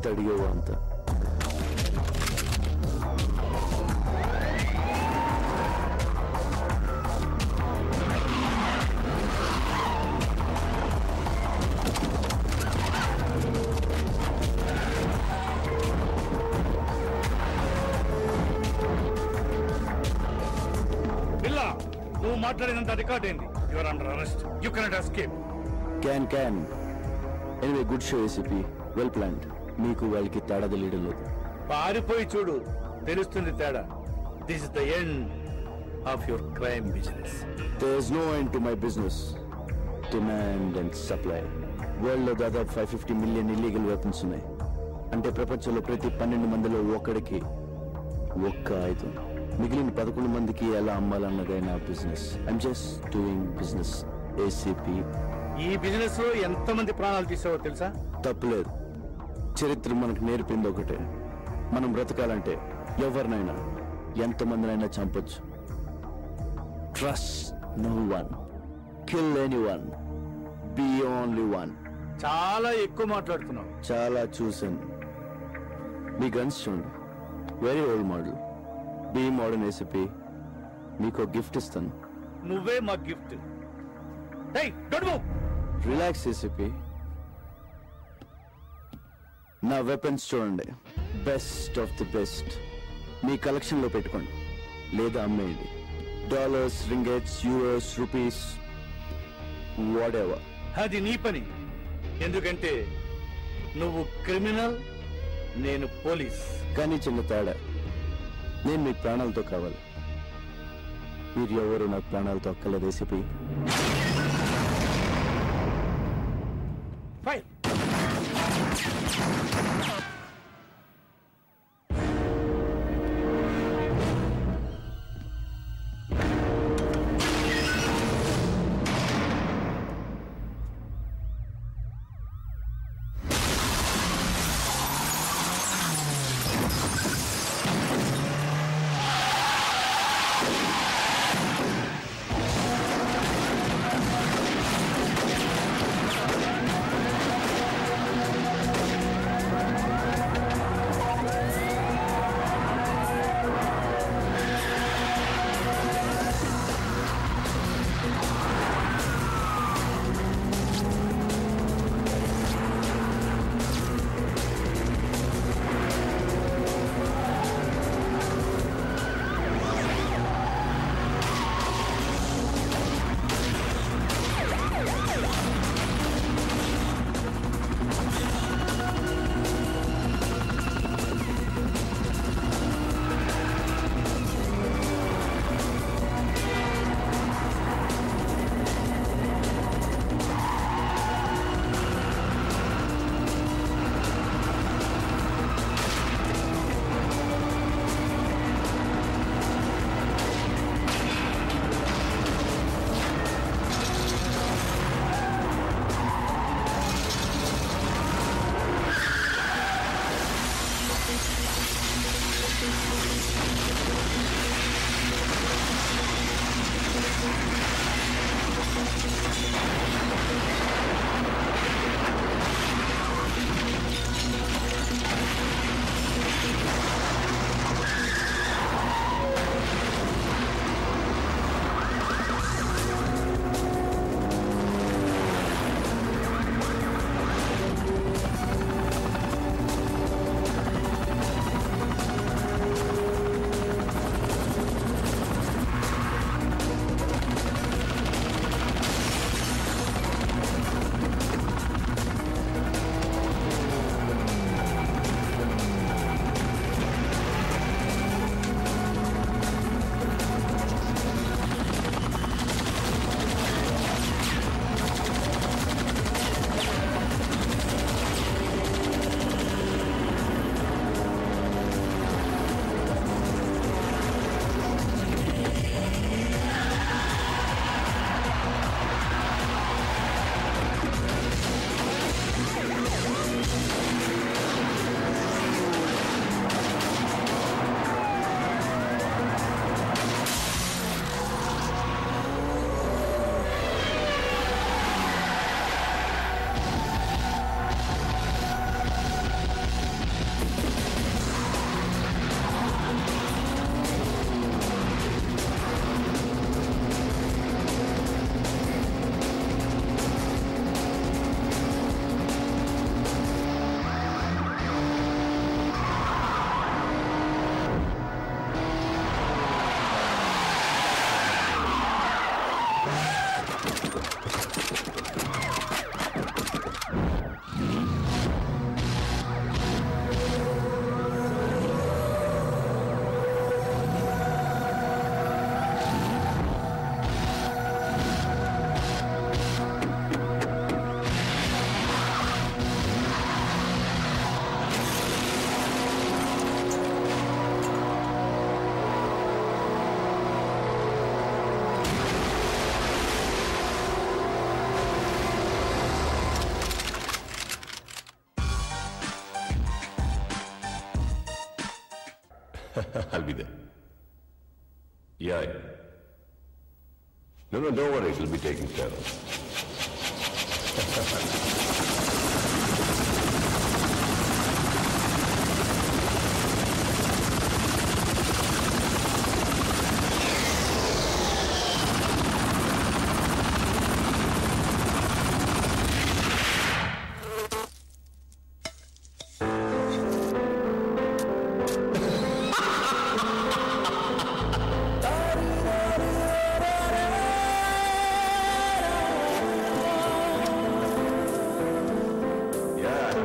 ఎంత అడిగావో అంత బిల్లా నువ్వు మాట్లాడినంత రికార్డ్ అయింది your under arrest you cannot escape can can anyway good show ACP well planned మీకు వాళ్ళకి తేడా తెలియడం లేదు పారిపోయి చూడు తెలుస్తుంది తేడా this is the end of your crime business There is no end to my business. Demand and supply. World లో దాదాపు five fifty million illegal weapons ఉన్నాయి అంటే ప్రపంచంలో ప్రతి పన్నెండు మందిలో ఒక్కడికి ఒక్క ఆయుధం మిగిలిన పదకొండు మందికి ఎలా అమ్మాలన్నదే నా business I'm just doing business ACP ఈ బిజినెస్ లో ఎంత మంది ప్రాణాలు తీసావో తెలుసా తప్పులేదు చరిత్ర మనకు నేర్పింది ఒకటే మనం బ్రతకాలంటే ఎవరినైనా ఎంతమందినైనా చంపొచ్చు trust no one kill anyone be only one చాలా ఎక్కువ మాట్లాడుతున్నావు చాలా చూశాను మీ గన్స్ చూడండి very old model be modern ACP మీకు గిఫ్ట్ ఇస్తాను నువ్వే మా gift Hey, don't move! Relax ACP నా వెపన్స్ చూడండి బెస్ట్ ఆఫ్ ది బెస్ట్ మీ కలెక్షన్లో పెట్టుకోండి లేదా అమ్మేయండి dollars ringgits euros rupees whatever అది నీ పని ఎందుకంటే నువ్వు క్రిమినల్ నేను పోలీస్ కానీ చిన్న తేడా నేను మీ ప్రాణాలతో కావాలి మీరు ఎవరు నాకు ప్రాణాలతో అక్కర్లేదు ACP fine I'll be there. Yeah. yeah. No, no, don't worry. It'll be taken care of. Yeah.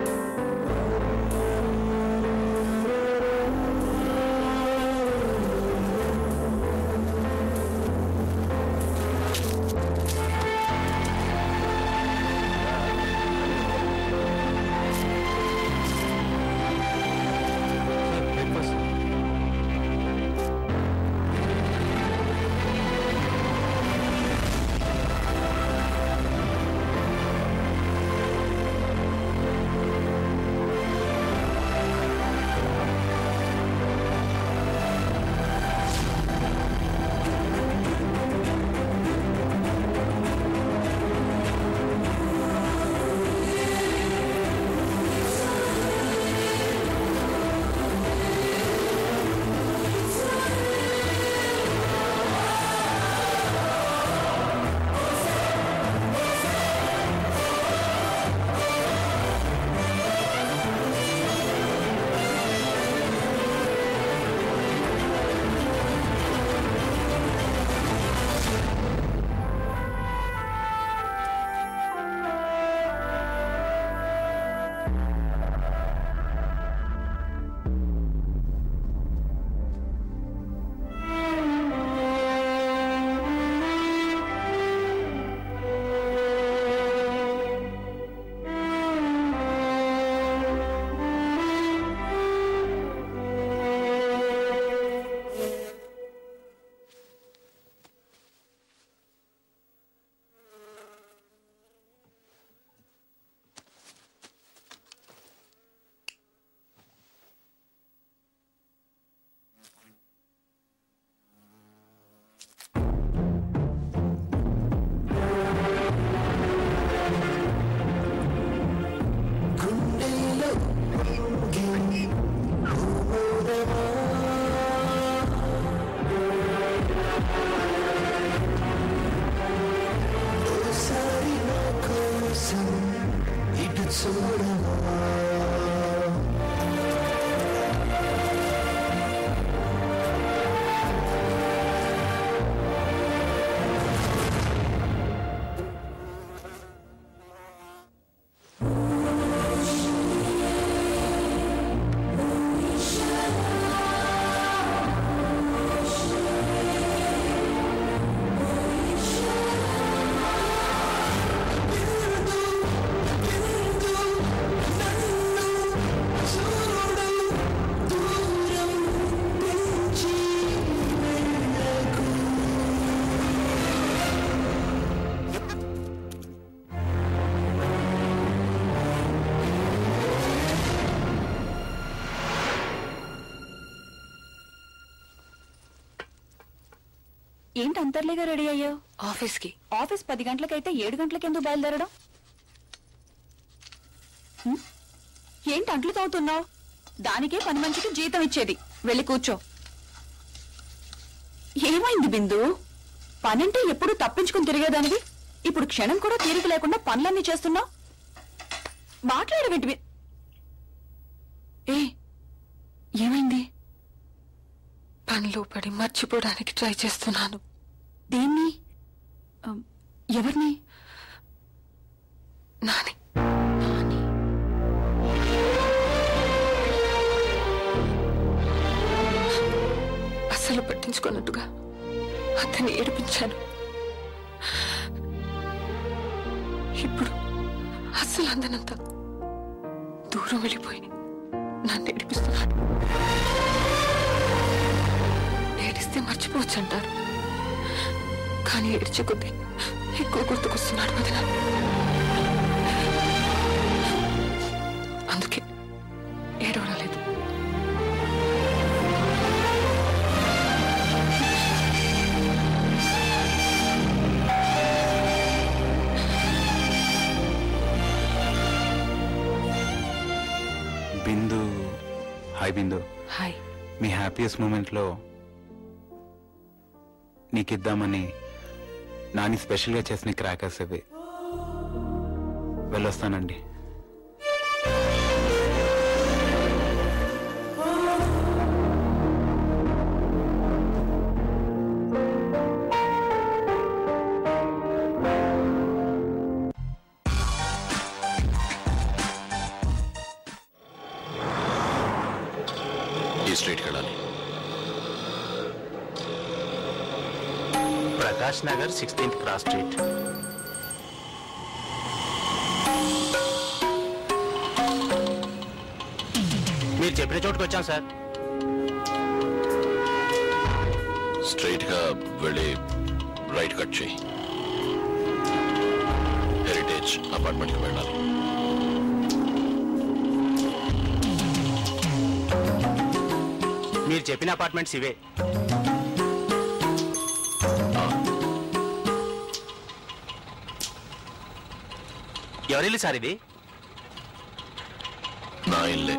ఏంటి అంతర్లీగా రెడీ అయ్యావు ఆఫీస్కి ఆఫీస్ పది గంటలకైతే ఏడు గంటలకు ఎందుకు బయలుదేరడం హ్మ్? ఏంటి అంట్లు తవ్వుతున్నావు దానికే పని మంచికి జీతం ఇచ్చేది వెళ్ళి కూర్చో ఏమైంది బిందు పనంటే ఎప్పుడు తప్పించుకుని తిరిగేదానివి ఇప్పుడు క్షణం కూడా తీరిక లేకుండా పనులన్నీ చేస్తున్నావు మాట్లాడవేంటి బి- ఏ ఏమైంది పనిలో పడి మర్చిపోవడానికి ట్రై చేస్తున్నాను దేన్ని ఆ, ఎవరిని నాని అస్సలు పట్టించుకున్నట్టుగా అతన్ని ఏడిపించాను ఇప్పుడు అస్సలు అందనంత దూరం వెళ్ళిపోయి నన్ను ఏడిపిస్తున్నాడు ఏడిస్తే మర్చిపోవచ్చు అంటారు కానీ ఏడ్చే కొద్దీ ఎక్కువ గుర్తుకొస్తున్నాడు వదిన అందుకే ఏడవడం లేదు హాయ్ బిందు హాయ్ మీ హ్యాపీయెస్ట్ మూమెంట్లో నీకిద్దామని నాని స్పెషల్గా చేసిన క్రాకర్స్ అవి వెళ్ళొస్తానండి ఈ స్ట్రీట్కి వెళ్ళాలి Prakash Nagar sixteenth cross street మీరు చెప్పిన చోటుకు వచ్చాం సార్ స్ట్రైట్గా వెళ్ళి రైట్ కట్ చేయి హెరిటేజ్ అపార్ట్మెంట్కి వెళ్ళాలి మీరు చెప్పిన అపార్ట్మెంట్స్ ఇవే ఎవరిల్లు సార్ ఇది నా ఇల్లే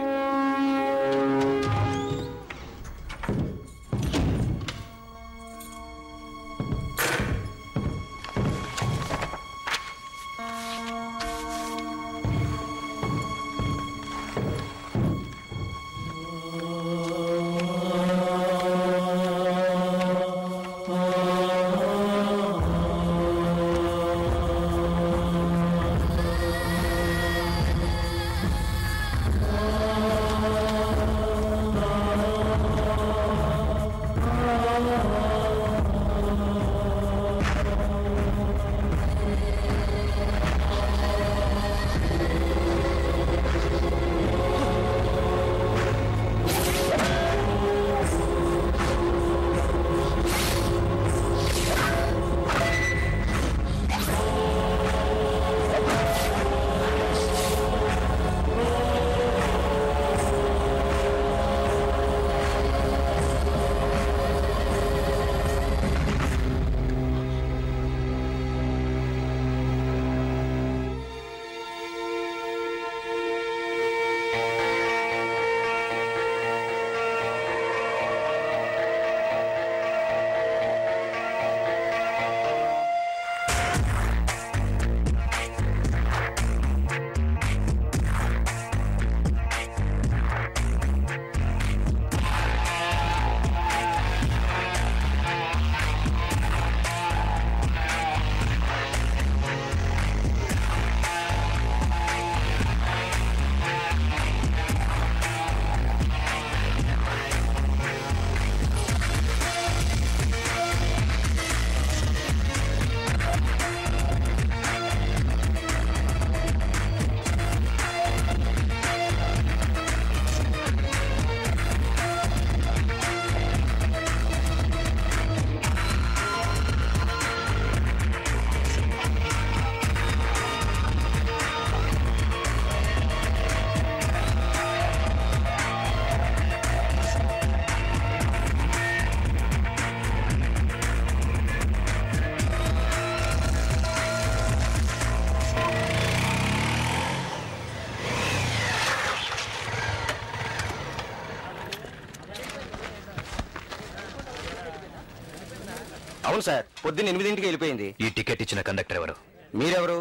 అవును సార్ పొద్దున్న ఎనిమిదింటికి వెళ్ళిపోయింది ఈ టికెట్ ఇచ్చిన కండక్టర్ ఎవరు మీరెవరు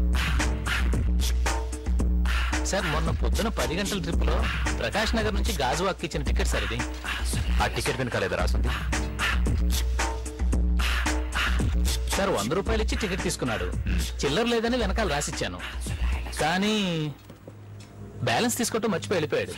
సార్ మొన్న పొద్దున పది గంటల ట్రిప్ లో ప్రకాష్ నగర్ నుంచి గాజువాక్ ఇచ్చిన టికెట్ సార్ ఇది ఆ టికెట్ వెనకాల ఏదో రాసుంది సార్ వంద రూపాయలు ఇచ్చి టికెట్ తీసుకున్నాడు చిల్లర లేదని వెనకాల రాసిచ్చాను కానీ బ్యాలెన్స్ తీసుకోవటం మర్చిపోయి వెళ్ళిపోయాడు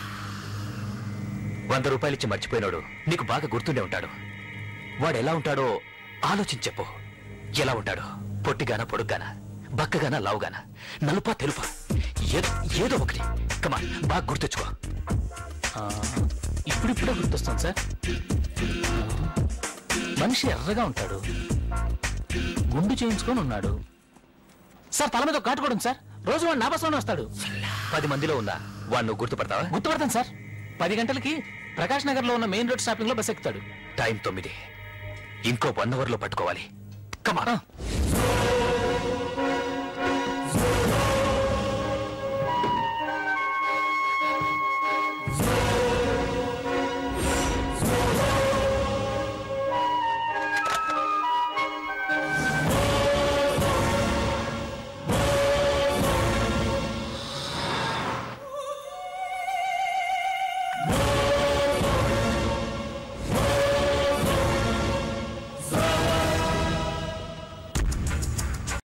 వంద రూపాయలు ఇచ్చి మర్చిపోయినాడు నీకు బాగా గుర్తుండే ఉంటాడు వాడు ఎలా ఉంటాడో ఆలోచించి చెప్పు ఎలా ఉంటాడు పొట్టిగానా పొడుగ్గానా బక్కగానా లావుగానా నలుపా తెలుపా ఏదో ఏదో ఒకటి కమా బాగా గుర్తొచ్చుకో ఆ, ఇప్పుడిప్పుడే గుర్తొస్తుంది సార్ మనిషి ఎర్రగా ఉంటాడు గుండు చేయించుకొని ఉన్నాడు సార్ తల మీద ఒక ఘాటు కూడా ఉంది సార్ రోజు వాడు నా బస్సులోనే వస్తాడు పది మందిలో ఉన్నా వాడు నువ్వు గుర్తుపడతావా గుర్తుపడతాను సార్ పది గంటలకి ప్రకాష్ నగర్ లో ఉన్న మెయిన్ రోడ్ స్టాపింగ్ లో బస్ ఎక్కుతాడు టైం తొమ్మిది ఇంకో వన్ అవర్ లో పట్టుకోవాలి కమా ఆ,